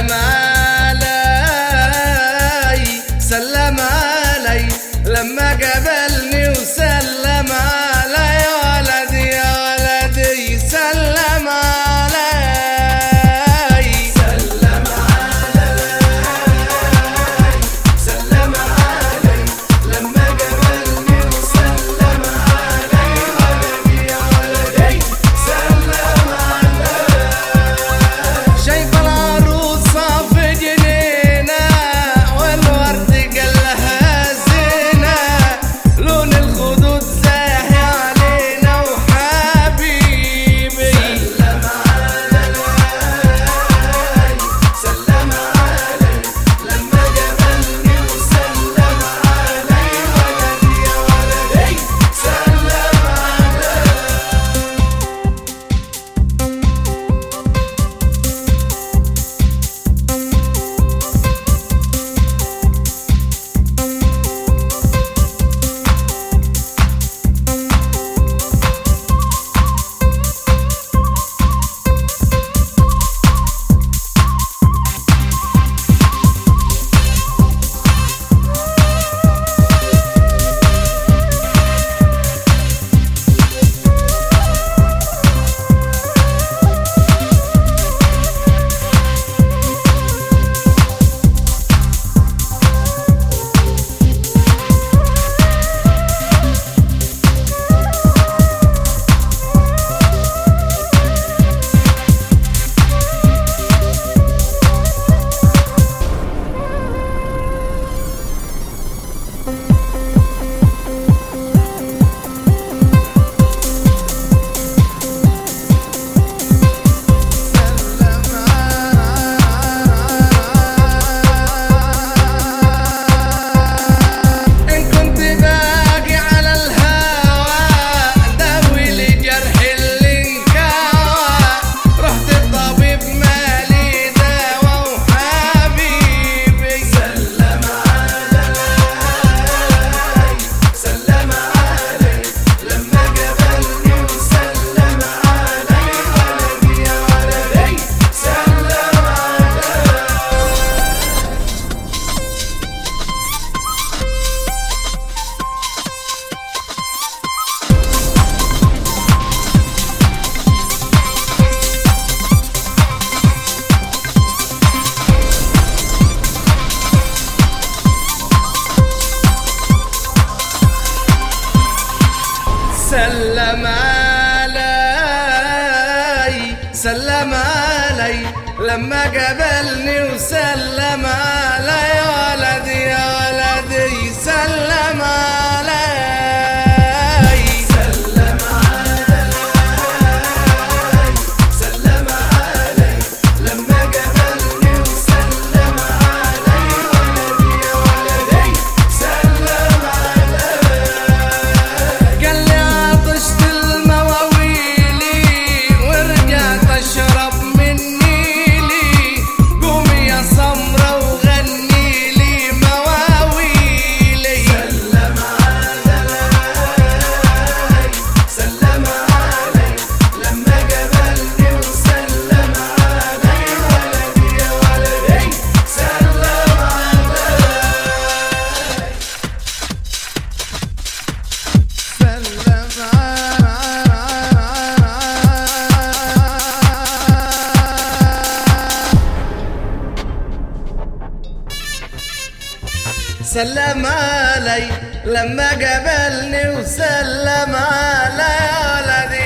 سلم علي سلم علي لما قابلني وسلم علي يا ولدي يا ولدي سلم علي سلم علي سلم علي لما قابلني وسلم علي ولدي يا ولدي سلم شايف العروسة في جنينة والورد قلها زينة لون الخدود زاهي علينا وحبيبي سلم علي سلم علي لما قابلني وسلم علي ولدي يا ولدي سلم علي إن كنت باقي على الهوى داوي لي جرح اللي انكوى رحت الطبيب مالي دوا وحبيبي سلم علي سلم علي لما قابلني وسلم علي ولدي يا ولدي سلم علي سلم علي سلم علي لما قابلني وسلم علي يا ولدي يا ولدي سلم علي سلم علي سلم علي لما قابلني وسلم علي ولدي يا ولدي سلم علي قال لي عطشت المواويلي ورجعت اشرب من نيلي قومي يا سمرة وغني لي مواويلي سلم علي سلم علي لما قابلني وسلم علي ولدي يا ولدي سلم علي سلم سلم علي لما قابلني وسلم علي يا ولدي